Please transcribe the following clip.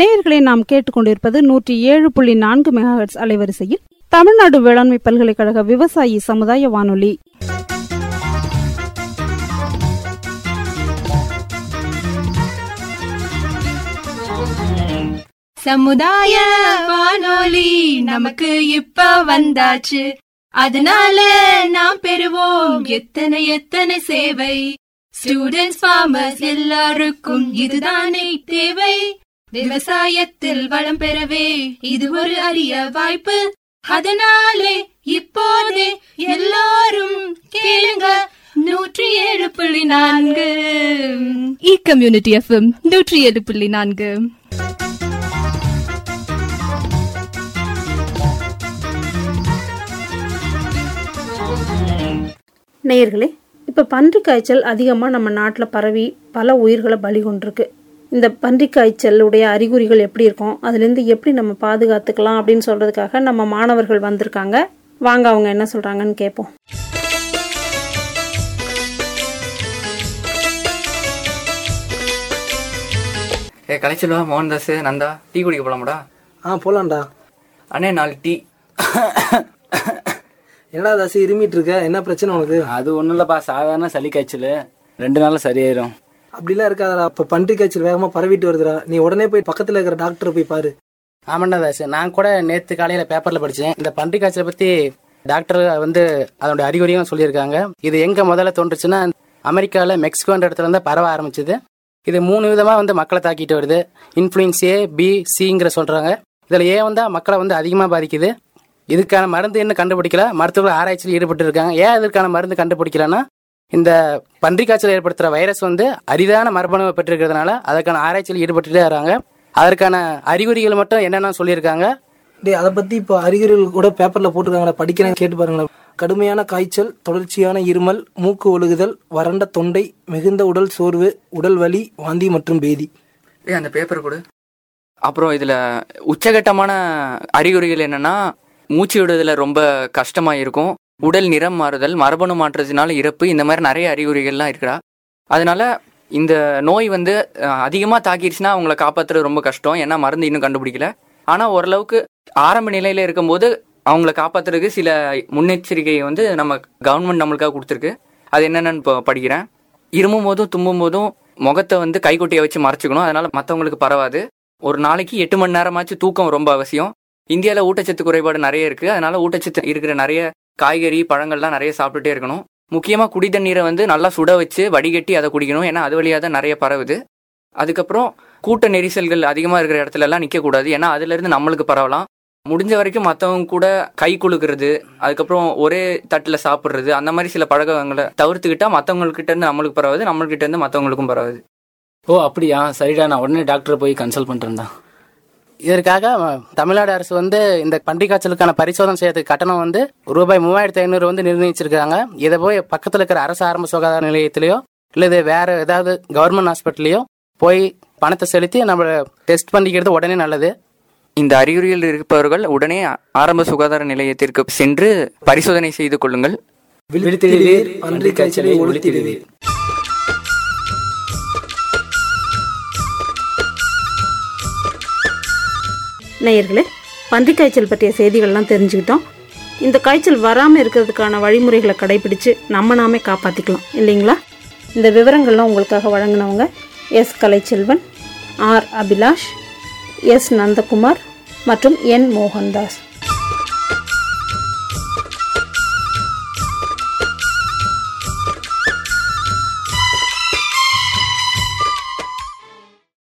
நேயர்களை நாம் கேட்டுக்கொண்டிருப்பது நூற்றி ஏழு புள்ளி நான்கு மெகாஹெட்ஸ் அலைவரிசையில் தமிழ்நாடு வேளாண்மை பல்கலைக்கழக விவசாயி சமுதாய வானொலி சமுதாய வானொலி நமக்கு இப்ப வந்தாச்சு அதனால நாம் பெறுவோம் எத்தனை எத்தனை சேவை ஸ்டூடெண்ட்ஸ் ஃபார்மர்ஸ் எல்லாருக்கும் இதுதானே தேவை விவசாயத்தில் வளம் பெறவே இது ஒரு அரிய வாய்ப்பு அதனாலே இப்போதே எல்லாரும் கேளுங்க நூற்றி ஏழு புள்ளி நான்கு இ கம்யூனிட்டி எஃப்எம் நூற்றி ஏழு புள்ளி நான்கு நேயர்களே இப்போ பன்றி காய்ச்சல் அதிகமாக நம்ம நாட்டில் பரவி பல உயிர்களை பலி கொண்டிருக்கு இந்த பன்றி காய்ச்சலுடைய அறிகுறிகள் எப்படி இருக்கும் அதுலேருந்து எப்படி நம்ம பாதுகாத்துக்கலாம் அப்படின்னு சொல்கிறதுக்காக நம்ம மாணவர்கள் வந்திருக்காங்க வாங்க அவங்க என்ன சொல்கிறாங்கன்னு கேட்போம் ஏ கலைச்சல்வா மோகன்தாஸ் நந்தா டீ குடிக்க போலாமாடா ஆ போலாம்டா அண்ணே நாலு டீ என்னடா தாசி இருமிட்டு இருக்க என்ன பிரச்சனை உனக்கு அது ஒன்றும் இல்லைப்பா சாதாரண சளி காய்ச்சல் ரெண்டு நாள்ல சரியாயிரும் அப்படிலாம் இருக்காதடா இப்போ பன்றி காய்ச்சல் வேகமா பரவிட்டு வருதுடா நீ உடனே போய் பக்கத்துல இருக்கிற டாக்டரை போய் பாரு ஆமாண்டா தாஸ் நான் கூட நேற்று காலையில் பேப்பரில் படித்தேன் இந்த பன்றி காய்ச்சலை பற்றி டாக்டர் வந்து அதனுடைய அறிகுறியும் சொல்லியிருக்காங்க இது எங்கே முதல்ல தோன்றுச்சுன்னா அமெரிக்காவில் மெக்சிகோன்ற இடத்துல இருந்தால் பரவ ஆரம்பிச்சது இது மூணு விதமாக வந்து மக்களை தாக்கிட்டு வருது இன்ஃப்ளூயன்ஸ் ஏ பி சிங்கிற சொல்கிறாங்க இதில் ஏ வந்தால் மக்களை வந்து அதிகமாக பாதிக்குது இதுக்கான மருந்து இன்னும் கண்டுபிடிக்கல மருத்துவர்கள் ஆராய்ச்சியில் ஈடுபட்டு இருக்காங்க ஏன் இதற்கான மருந்து கண்டுபிடிக்கலன்னா இந்த பன்றி காய்ச்சல் ஏற்படுத்துகிற வைரஸ் வந்து அரிதான மரபணுவை பெற்றிருக்கிறதுனால அதற்கான ஆராய்ச்சியில் ஈடுபட்டுட்டே வராங்க அதற்கான அறிகுறிகள் மட்டும் என்னென்ன சொல்லியிருக்காங்க டேய் அதை பத்தி இப்போ அறிகுறிகள் கூட பேப்பர்ல போட்டிருக்காங்கடா படிக்கிறேன் கேட்டு பாருங்களேன் கடுமையான காய்ச்சல் தொடர்ச்சியான இருமல் மூக்கு ஒழுகுதல் வறண்ட தொண்டை மிகுந்த உடல் சோர்வு உடல் வலி வாந்தி மற்றும் பேதி ஏ அந்த பேப்பர் கொடு அப்புறம் இதில் உச்சகட்டமான அறிகுறிகள் என்னன்னா மூச்சு விடுதல ரொம்ப கஷ்டமாக இருக்கும் உடல் நிறம் மாறுதல் மரபணு மாற்றத்தினால இறப்பு இந்த மாதிரி நிறைய அறிகுறிகள்லாம் இருக்குடா அதனால இந்த நோய் வந்து அதிகமாக தாக்கிடுச்சுன்னா அவங்கள காப்பாற்றுறது ரொம்ப கஷ்டம் ஏன்னா மருந்து இன்னும் கண்டுபிடிக்கல ஆனால் ஓரளவுக்கு ஆரம்ப நிலையில் இருக்கும்போது அவங்கள காப்பாற்றுறதுக்கு சில முன்னெச்சரிக்கை வந்து நம்ம கவர்மெண்ட் நம்மளுக்காக கொடுத்துருக்கு அது என்னென்னு இப்போ படிக்கிறேன் இருமும் போதும் தும்பும் போதும் முகத்தை வந்து கைக்குட்டியை வச்சு மறைச்சிக்கணும் அதனால மற்றவங்களுக்கு பரவாது ஒரு நாளைக்கு எட்டு மணி நேரமாச்சு தூக்கம் ரொம்ப அவசியம் இந்தியாவில் ஊட்டச்சத்து குறைபாடு நிறைய இருக்கு அதனால ஊட்டச்சத்து இருக்கிற நிறைய காய்கறி பழங்கள்லாம் நிறைய சாப்பிட்டுட்டே இருக்கணும் முக்கியமாக குடி தண்ணீரை வந்து நல்லா சுட வச்சு வடிகட்டி அதை குடிக்கணும் ஏன்னா அது வழியாக தான் நிறைய பரவுது அதுக்கப்புறம் கூட்ட நெரிசல்கள் அதிகமாக இருக்கிற இடத்துல எல்லாம் நிற்கக்கூடாது ஏன்னா அதுலேருந்து நம்மளுக்கு பரவலாம் முடிஞ்ச வரைக்கும் மற்றவங்க கூட கை குலுக்கிறது அதுக்கப்புறம் ஒரே தட்டில் சாப்பிட்றது அந்த மாதிரி சில பழக்கங்களை தவிர்த்துக்கிட்டா மற்றவங்கக்கிட்ட இருந்து நம்மளுக்கு பரவாது நம்மள்கிட்ட இருந்து மற்றவங்களுக்கும் பரவாது ஓ அப்படியா சரிடா நான் உடனே டாக்டரை போய் கன்சல்ட் பண்ணுறேன் தான் இதற்காக தமிழ்நாடு அரசு வந்து இந்த பன்றி காய்ச்சலுக்கான பரிசோதனை செய்யறதுக்கு கட்டணம் வந்து ரூபாய் மூவாயிரத்தி ஐநூறு வந்து நிர்ணயிச்சிருக்காங்க இதை போய் பக்கத்தில் இருக்கிற அரசு ஆரம்ப சுகாதார நிலையத்திலேயோ இல்லை இது வேற ஏதாவது கவர்மெண்ட் ஹாஸ்பிட்டல்லையோ போய் பணத்தை செலுத்தி நம்ம டெஸ்ட் பண்ணிக்கிறது உடனே நல்லது இந்த அறிகுறிகள் இருப்பவர்கள் உடனே ஆரம்ப சுகாதார நிலையத்திற்கு சென்று பரிசோதனை செய்து கொள்ளுங்கள் விழித்திடுவீர் பன்றி காய்ச்சலை ஒழித்திடுவீர் நேயர்களே பன்றி காய்ச்சல் பற்றிய செய்திகள்லாம் தெரிஞ்சுக்கிட்டோம் இந்த காய்ச்சல் வராமல் இருக்கிறதுக்கான வழிமுறைகளை கடைபிடிச்சு நம்ம நாமே காப்பாற்றிக்கலாம் இல்லைங்களா இந்த விவரங்கள்லாம் உங்களுக்காக வழங்கினவங்க S Kalaiselvan R Abhilash S Nandakumar மற்றும் என் மோகன்தாஸ்